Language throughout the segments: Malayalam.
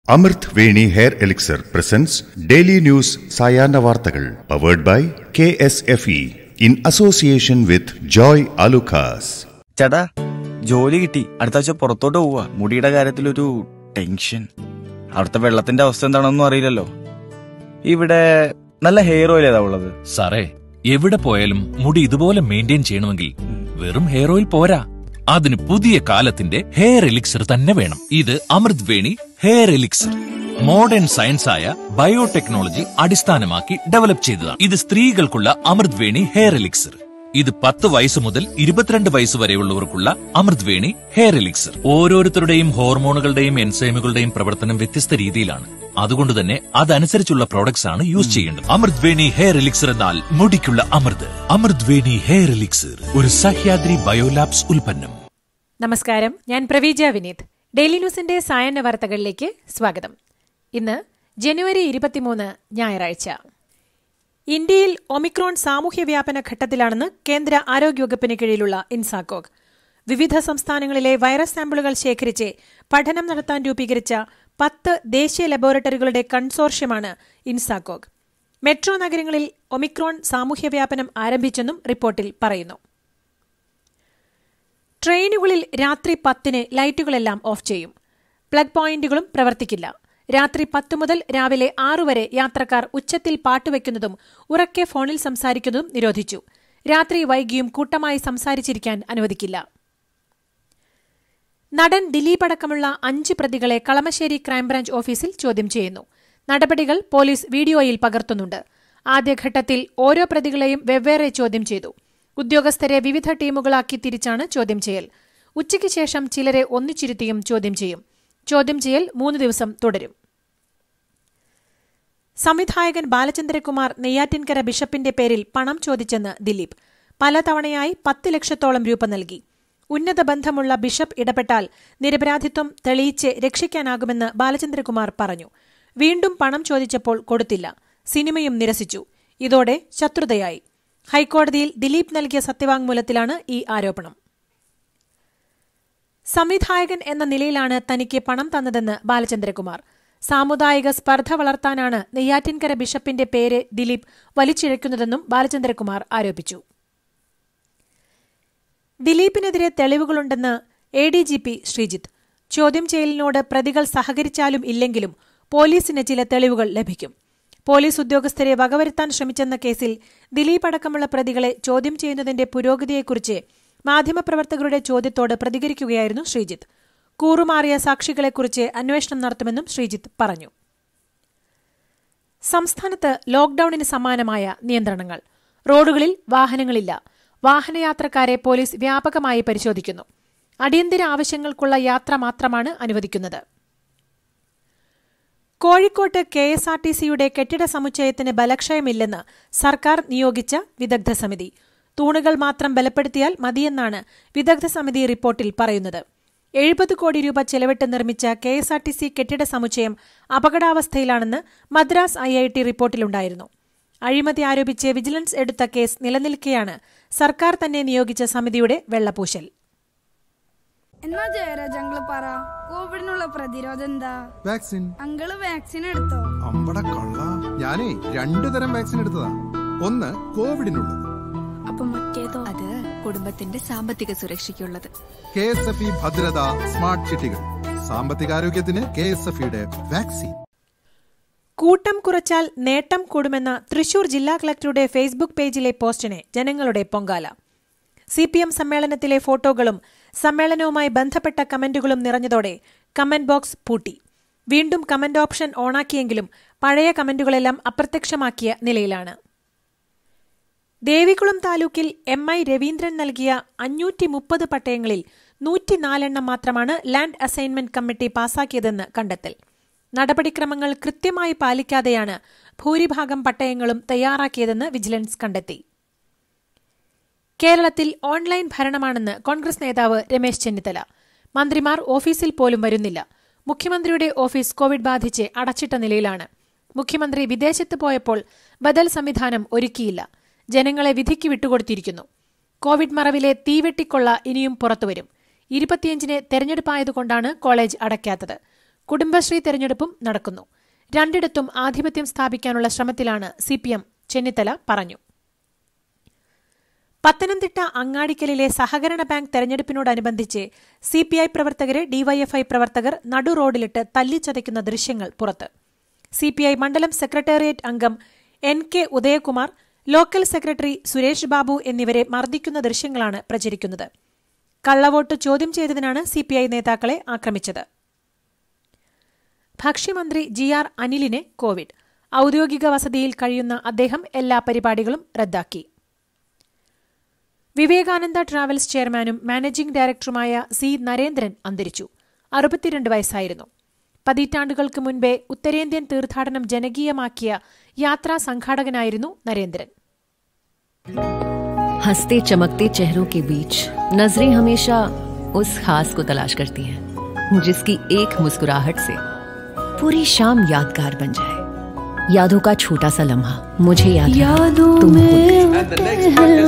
അമൃത് Veni hair elixir presents daily news സായാഹ്ന വാർത്തകൾ powered by K S F E in association with Joy Alukkas ചേട്ടാ ജോലി കിട്ടി അടുത്ത ആഴ്ച പുറത്തോട്ട് പോവാ മുടിയുടെ കാര്യത്തിലൊരു ടെൻഷൻ അവിടുത്തെ വെള്ളത്തിന്റെ അവസ്ഥ എന്താണെന്നൊന്നും അറിയില്ലല്ലോ ഇവിടെ നല്ല ഹെയർ ഓയിൽ ഏതാ ഉള്ളത് സാറേ എവിടെ പോയാലും മുടി ഇതുപോലെ മെയിൻറ്റെയിൻ ചെയ്യണമെങ്കിൽ വെറും ഹെയർ ഓയിൽ പോരാ അതിന് പുതിയ കാലത്തിന്റെ ഹെയർ എലിക്സർ തന്നെ വേണം ഇത് Amrit Veni hair elixir modern science ആയ ബയോടെക്നോളജി അടിസ്ഥാനമാക്കി ഡെവലപ്പ് ചെയ്തതാണ് ഇത് സ്ത്രീകൾക്കുള്ള അമൃത് വേണി ഹെയർ എലിക്സർ ഇത് പത്ത് വയസ്സ് മുതൽ ഇരുപത്തിരണ്ട് വയസ്സ് വരെയുള്ളവർക്കുള്ള അമൃത് വേണി ഹെയർ എലിക്സർ ഓരോരുത്തരുടെയും ഹോർമോണുകളുടെയും എൻസൈമുകളുടെയും പ്രവർത്തനം വ്യത്യസ്ത രീതിയിലാണ് അതുകൊണ്ട് തന്നെ അതനുസരിച്ചുള്ള പ്രോഡക്ട്സ് ആണ് യൂസ് ചെയ്യേണ്ടത് അമൃത് വേണി ഹെയർ എലിക്സർ എന്നാൽ മുടിക്കുള്ള അമൃത് അമൃത് വേണി ഹെയർ എലിക്സർ ഒരു സഹ്യാദ്രി ബയോലാബ്സ് ഉൽപ്പന്നം നമസ്കാരം ഞാൻ പ്രവീജ വിനീത് ഡെയിലി ന്യൂസിന്റെ സായന്ന വാർത്തകളിലേക്ക് സ്വാഗതം ഇന്ന് ജനുവരി ഇരുപത്തിമൂന്ന് ഞായറാഴ്ച ഇന്ത്യയിൽ ഒമിക്രോൺ സാമൂഹ്യ വ്യാപന ഘട്ടത്തിലാണെന്ന് കേന്ദ്ര ആരോഗ്യവകുപ്പിന് കീഴിലുള്ള ഇൻസാകോഗ് വിവിധ സംസ്ഥാനങ്ങളിലെ വൈറസ് സാമ്പിളുകൾ ശേഖരിച്ച് പഠനം നടത്താൻ രൂപീകരിച്ച പത്ത് ദേശീയ ലബോറട്ടറികളുടെ കൺസോർഷ്യമാണ് ഇൻസാകോഗ് മെട്രോ നഗരങ്ങളിൽ ഒമിക്രോൺ സാമൂഹ്യവ്യാപനം ആരംഭിച്ചെന്നും റിപ്പോർട്ടിൽ പറയുന്നു ട്രെയിനുകളിൽ രാത്രി പത്തിന് ലൈറ്റുകളെല്ലാം ഓഫ് ചെയ്യും പ്ലഗ് പോയിന്റുകളും പ്രവർത്തിക്കില്ല രാത്രി പത്ത് മുതൽ രാവിലെ ആറു വരെ യാത്രക്കാർ ഉച്ചത്തിൽ പാട്ടുവെക്കുന്നതും ഉറക്കെ ഫോണിൽ സംസാരിക്കുന്നതും നിരോധിച്ചു രാത്രി വൈകിയും കൂട്ടമായി സംസാരിച്ചിരിക്കാൻ അനുവദിക്കില്ല നടൻ ദിലീപ് അടക്കമുള്ള അഞ്ച് പ്രതികളെ കളമശ്ശേരി ക്രൈംബ്രാഞ്ച് ഓഫീസിൽ ചോദ്യം ചെയ്യുന്നു നടപടികൾ പോലീസ് വീഡിയോയിൽ പകർത്തുന്നുണ്ട് ആദ്യഘട്ടത്തിൽ ഓരോ പ്രതികളെയും വെവ്വേറെ ചോദ്യം ചെയ്തു ഉദ്യോഗസ്ഥരെ വിവിധ ടീമുകളാക്കി തിരിച്ചാണ് ചോദ്യം ചെയ്യൽ ഉച്ചയ്ക്ക് ശേഷം ചിലരെ ഒന്നിച്ചിരുത്തിയും ചോദ്യം ചെയ്യും ചോദ്യം ചെയ്യൽ മൂന്ന് ദിവസം തുടരും സംവിധായകൻ ബാലചന്ദ്രകുമാർ നെയ്യാറ്റിൻകര ബിഷപ്പിന്റെ പേരിൽ പണം ചോദിച്ചെന്ന് ദിലീപ് പലതവണയായി പത്ത് ലക്ഷത്തോളം രൂപ നൽകി ഉന്നത ബന്ധമുള്ള ബിഷപ്പ് ഇടപെട്ടാൽ നിരപരാധിത്വം തെളിയിച്ച് രക്ഷിക്കാനാകുമെന്ന് ബാലചന്ദ്രകുമാർ പറഞ്ഞു വീണ്ടും പണം ചോദിച്ചപ്പോൾ കൊടുത്തില്ല സിനിമയും നിരസിച്ചു ഇതോടെ ശത്രുതയായി ഹൈക്കോടതിയിൽ ദിലീപ് നൽകിയ സത്യവാങ്മൂലത്തിലാണ് ഈ ആരോപണം സംവിധായകൻ എന്ന നിലയിലാണ് തനിക്ക് പണം തന്നതെന്ന് ബാലചന്ദ്രകുമാർ സാമുദായിക സ്പർദ്ധ വളർത്താനാണ് നെയ്യാറ്റിൻകര ബിഷപ്പിന്റെ പേര് ദിലീപ് വലിച്ചിഴക്കുന്നതെന്നും ബാലചന്ദ്രകുമാർ ആരോപിച്ചു ദിലീപിനെതിരെ തെളിവുകളുണ്ടെന്ന് A D G P Sreejith ചോദ്യം ചെയ്യലിനോട് പ്രതികൾ സഹകരിച്ചാലും ഇല്ലെങ്കിലും പോലീസിന് ചില തെളിവുകൾ ലഭിക്കും പോലീസ് ഉദ്യോഗസ്ഥരെ വകവരുത്താൻ ശ്രമിച്ചെന്ന കേസിൽ ദിലീപ് അടക്കമുള്ള പ്രതികളെ ചോദ്യം ചെയ്യുന്നതിന്റെ പുരോഗതിയെക്കുറിച്ച് മാധ്യമപ്രവർത്തകരുടെ ചോദ്യത്തോട് പ്രതികരിക്കുകയായിരുന്നു ശ്രീജിത്ത് കൂറുമാറിയ സാക്ഷികളെക്കുറിച്ച് അന്വേഷണം നടത്തുമെന്നും ശ്രീജിത്ത് പറഞ്ഞു സംസ്ഥാനത്ത് ലോക്ഡൌണിന് സമാനമായ നിയന്ത്രണങ്ങൾ റോഡുകളിൽ വാഹനങ്ങളില്ല വാഹനയാത്രക്കാരെ പോലീസ് വ്യാപകമായി പരിശോധിക്കുന്നു അടിയന്തര ആവശ്യങ്ങൾക്കുള്ള യാത്ര മാത്രമാണ് അനുവദിക്കുന്നത് കോഴിക്കോട്ട് കെ എസ് ആർ ടി സിയുടെ കെട്ടിട സമുച്ചയത്തിന് ബലക്ഷയമില്ലെന്ന് സർക്കാർ നിയോഗിച്ച വിദഗ്ധ സമിതി തൂണുകൾ മാത്രം ബലപ്പെടുത്തിയാൽ മതിയെന്നാണ് വിദഗ്ധ സമിതി റിപ്പോർട്ടിൽ പറയുന്നത് എഴുപത് കോടി രൂപ ചെലവിട്ട് നിർമ്മിച്ച K S R T C കെട്ടിട സമുച്ചയം അപകടാവസ്ഥയിലാണെന്ന് മദ്രാസ് ഐ ഐ ടി റിപ്പോർട്ടിലുണ്ടായിരുന്നു അഴിമതി ആരോപിച്ച് വിജിലൻസ് എടുത്ത കേസ് നിലനിൽക്കെയാണ് സർക്കാർ തന്നെ നിയോഗിച്ച സമിതിയുടെ വെള്ളപൂശൽ എന്നാ ജയരാജ് അങ്കിള് പറ കോവിഡിനുള്ള പ്രതിരോധം എന്താ വാക്സിൻ അങ്കിള് വാക്സിൻ എടുത്തോ അമ്പട കള്ള ഞാനേ രണ്ടു തരം വാക്സിൻ എടുത്തതാ ഒന്ന് കോവിഡിനുള്ളത് അപ്പൊ മറ്റേതോ അത് കുടുംബത്തിന്റെ സാമ്പത്തിക സുരക്ഷയ്ക്കുള്ളത് കെ എസ് എഫ് ഇ ഭദ്രത സ്മാർട്ട് ചിട്ടികൾ സാമ്പത്തികാരോഗ്യത്തിന് കെ എസ് എഫ് ഇയുടെ വാക്സിൻ കൂട്ടം കുറച്ചാൽ നേട്ടം കൂടുമെന്ന തൃശൂർ ജില്ലാ കളക്ടറുടെ ഫേസ്ബുക്ക് പേജിലെ പോസ്റ്റിനെ ജനങ്ങളുടെ പൊങ്കാല സി പി എം സമ്മേളനത്തിലെ ഫോട്ടോകളും സമ്മേളനവുമായി ബന്ധപ്പെട്ട കമന്റുകളും നിറഞ്ഞതോടെ കമന്റ് ബോക്സ് പൂട്ടി വീണ്ടും കമന്റ് ഓപ്ഷൻ ഓണാക്കിയെങ്കിലും പഴയ കമന്റുകളെല്ലാം അപ്രത്യക്ഷമാക്കിയ നിലയിലാണ് ദേവികുളം താലൂക്കിൽ എം ഐ രവീന്ദ്രൻ നൽകിയ അഞ്ഞൂറ്റി മുപ്പത് പട്ടയങ്ങളിൽ നൂറ്റിനാലെണ്ണം മാത്രമാണ് ലാൻഡ് അസൈൻമെന്റ് കമ്മിറ്റി പാസാക്കിയതെന്ന് കണ്ടെത്തൽ നടപടിക്രമങ്ങൾ കൃത്യമായി പാലിക്കാതെയാണ് ഭൂരിഭാഗം പട്ടയങ്ങളും തയ്യാറാക്കിയതെന്ന് വിജിലൻസ് കണ്ടെത്തി കേരളത്തിൽ ഓൺലൈൻ ഭരണമാണെന്ന് കോൺഗ്രസ് നേതാവ് രമേശ് ചെന്നിത്തല മന്ത്രിമാർ ഓഫീസിൽ പോലും വരുന്നില്ല മുഖ്യമന്ത്രിയുടെ ഓഫീസ് കോവിഡ് ബാധിച്ച് അടച്ചിട്ട നിലയിലാണ് മുഖ്യമന്ത്രി വിദേശത്ത് പോയപ്പോൾ ബദൽ സംവിധാനം ഒരുക്കിയില്ല ജനങ്ങളെ വിധിക്ക് വിട്ടുകൊടുത്തിരിക്കുന്നു കോവിഡ് മറവിലെ തീവെട്ടിക്കൊള്ള ഇനിയും പുറത്തുവരും ഇരുപത്തിയഞ്ചിന് തെരഞ്ഞെടുപ്പായതുകൊണ്ടാണ് കോളേജ് അടയ്ക്കാത്തത് കുടുംബശ്രീ തെരഞ്ഞെടുപ്പും നടക്കുന്നു രണ്ടിടത്തും ആധിപത്യം സ്ഥാപിക്കാനുള്ള ശ്രമത്തിലാണ് സി പി എം ചെന്നിത്തല പറഞ്ഞു പത്തനംതിട്ട അങ്ങാടിക്കലിലെ സഹകരണ ബാങ്ക് തെരഞ്ഞെടുപ്പിനോടനുബന്ധിച്ച് സി പി ഐ പ്രവർത്തകരെ ഡിവൈഎഫ്ഐ പ്രവർത്തകർ നടു റോഡിലിട്ട് തല്ലിച്ചതയ്ക്കുന്ന ദൃശ്യങ്ങൾ പുറത്ത് സി പി ഐ മണ്ഡലം സെക്രട്ടേറിയറ്റ് അംഗം N K Udayakumar local secretary Suresh Babu എന്നിവരെ മർദ്ദിക്കുന്ന ദൃശ്യങ്ങളാണ് പ്രചരിക്കുന്നത് കള്ളവോട്ട് ചോദ്യം ചെയ്തതിനാണ് സി പി ഐ നേതാക്കളെ ആക്രമിച്ചത് ഭക്ഷ്യമന്ത്രി ജി ആർ അനിലിനെ കോവിഡ് ഔദ്യോഗിക വസതിയിൽ കഴിയുന്ന അദ്ദേഹം എല്ലാ പരിപാടികളും റദ്ദാക്കി വിവേകാനന്ദ ട്രാവൽസ് ചെയർമാനും മാനേജിംഗ് ഡയറക്ടറുമായ സി നരേന്ദ്രൻ അന്തരിച്ചു അറുപത്തിരണ്ട് വയസ്സായിരുന്നു പതിറ്റാണ്ടുകൾക്ക് മുൻപേ ഉത്തരേന്ത്യൻ തീർത്ഥാടനം ജനകീയമാക്കിയ യാത്രാ സംഘാടകനായിരുന്നു നരേന്ദ്രൻ हंसते चमकते चेहरों के बीच नजरें हमेशा उस खास को तलाश करती हैं जिसकी एक मुस्कुराहट से पूरी शाम यादगार बन जाए यादों का छोटा सा लम्हा मुझे याद यादों तुम में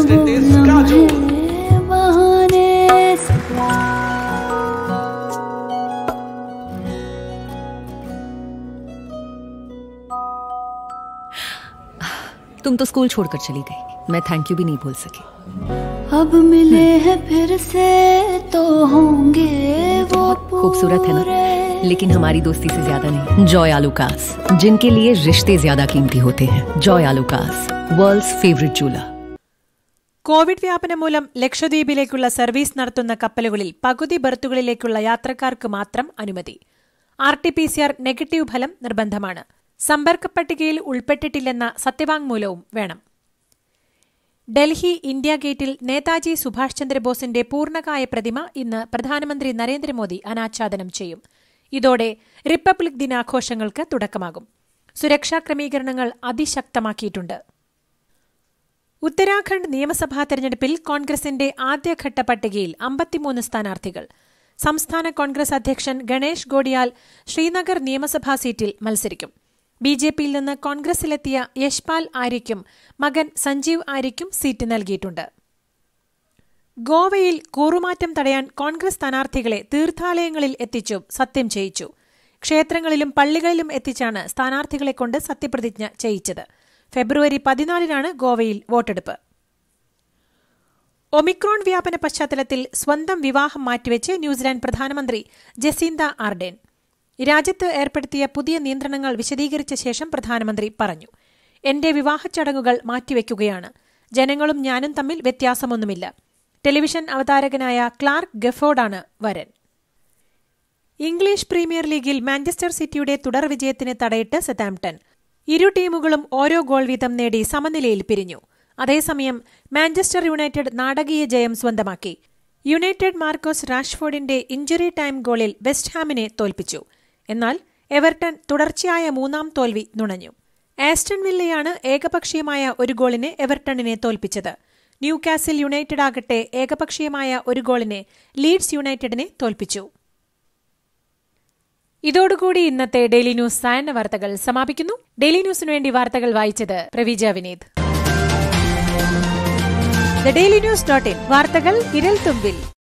तुम तो स्कूल छोड़कर चली गई मैं थैंक यू भी नहीं बोल सकी अब मिले हैं फिर से तो होंगे वो खूबसूरत है ना लेकिन हमारी दोस्ती से ज्यादा नहीं जॉय आलूकास जिनके लिए रिश्ते ज्यादा कीमती होते हैं Joy Alukkas world's favourite jeweller Covid വ്യാപനം മൂലം ലക്ഷദ്വീപിലേക്കുള്ള സർവീസ് നടത്തുന്ന കപ്പലുകളിൽ പകുതി ബർത്തുകളിലേക്കുള്ള യാത്രക്കാർക്ക് മാത്രം അനുമതി R T P C R negative ഫലം നിർബന്ധമാണ് സമ്പർക്ക പട്ടികയിൽ ഉൾപ്പെട്ടിട്ടില്ലെന്ന സത്യവാങ്മൂലവും വേണം ഡൽഹി ഇന്ത്യ ഗേറ്റിൽ നേതാജി സുഭാഷ് ചന്ദ്രബോസിന്റെ പൂർണ്ണകായ പ്രതിമ ഇന്ന് പ്രധാനമന്ത്രി നരേന്ദ്രമോദി അനാച്ഛാദനം ചെയ്യും ഇതോടെ റിപ്പബ്ലിക് ദിനാഘോഷങ്ങൾക്ക് തുടക്കമാകും സുരക്ഷാ ക്രമീകരണങ്ങൾ അതിശക്തമാക്കിയിട്ടുണ്ട് ഉത്തരാഖണ്ഡ് നിയമസഭാ തെരഞ്ഞെടുപ്പിൽ കോൺഗ്രസിന്റെ ആദ്യഘട്ട പട്ടികയിൽ അമ്പത്തിമൂന്ന് സ്ഥാനാർത്ഥികൾ സംസ്ഥാന കോൺഗ്രസ് അധ്യക്ഷൻ ഗണേഷ് ഗോഡിയാൽ ശ്രീനഗർ നിയമസഭാ സീറ്റിൽ മത്സരിക്കും ബി ജെ പിയിൽ നിന്ന് കോൺഗ്രസിലെത്തിയ യശ്പാൽ ആര്യയ്ക്കും മകൻ സഞ്ജീവ് ആര്യയ്ക്കും സീറ്റ് നൽകിയിട്ടുണ്ട് ഗോവയിൽ കൂറുമാറ്റം തടയാൻ കോൺഗ്രസ് സ്ഥാനാർത്ഥികളെ തീർത്ഥാലയങ്ങളിൽ എത്തിച്ചു സത്യം ചെയ്യിച്ചു ക്ഷേത്രങ്ങളിലും പള്ളികളിലും എത്തിച്ചാണ് സ്ഥാനാർത്ഥികളെ കൊണ്ട് സത്യപ്രതിജ്ഞ ചെയ്യിച്ചത് ഫെബ്രുവരി പതിനാലിനാണ് ഗോവയിൽ വോട്ടെടുപ്പ് ഒമിക്രോൺ വ്യാപന പശ്ചാത്തലത്തിൽ സ്വന്തം വിവാഹം മാറ്റിവെച്ച് ന്യൂസിലാൻഡ് പ്രധാനമന്ത്രി ജസീന്ത ആർഡേൻ രാജ്യത്ത് ഏർപ്പെടുത്തിയ പുതിയ നിയന്ത്രണങ്ങൾ വിശദീകരിച്ച ശേഷം പ്രധാനമന്ത്രി പറഞ്ഞു എന്റെ വിവാഹ ചടങ്ങുകൾ മാറ്റിവെക്കുകയാണ് ജനങ്ങളും ഞാനും തമ്മിൽ വ്യത്യാസമൊന്നുമില്ല ടെലിവിഷൻ അവതാരകനായ ക്ലാർക്ക് ഗഫോർഡാണ് വരൻ ഇംഗ്ലീഷ് പ്രീമിയർ ലീഗിൽ മാഞ്ചസ്റ്റർ സിറ്റിയുടെ തുടർ വിജയത്തിന് തടയിട്ട് സതാംപ്ടൺ ഇരു ടീമുകളും ഓരോ ഗോൾ വീതം നേടി സമനിലയിൽ പിരിഞ്ഞു അതേസമയം മാഞ്ചസ്റ്റർ യുണൈറ്റഡ് നാടകീയ ജയം സ്വന്തമാക്കി യുണൈറ്റഡ് മാർക്കോസ് റാഷ്ഫോർഡിന്റെ ഇഞ്ചുറി ടൈം ഗോളിൽ വെസ്റ്റ് ഹാമിനെ തോൽപ്പിച്ചു എന്നാൽ എവർട്ടൺ തുടർച്ചയായ മൂന്നാം തോൽവി നുണഞ്ഞു ആസ്റ്റൺ വില്ലയാണ് ഏകപക്ഷീയമായ ഒരു ഗോളിന് എവർട്ടണിനെ തോൽപ്പിച്ചത് ന്യൂ കാസിൽ യുണൈറ്റഡ് ആകട്ടെ ഏകപക്ഷീയമായ ഒരു ഗോളിന് ലീഡ്സ് യുണൈറ്റഡിനെ തോൽപ്പിച്ചു ഇതോടുകൂടി ഇന്നത്തെ ഡെയിലി ന്യൂസ് സായന്ന വാർത്തകൾ സമാപിക്കുന്നു ഡെയിലി ന്യൂസിനു വേണ്ടി വാർത്തകൾ വായിച്ചത് Praveeja Vineeth the daily news dot in വാർത്തകൾ ഇരൽ തുമ്പിൽ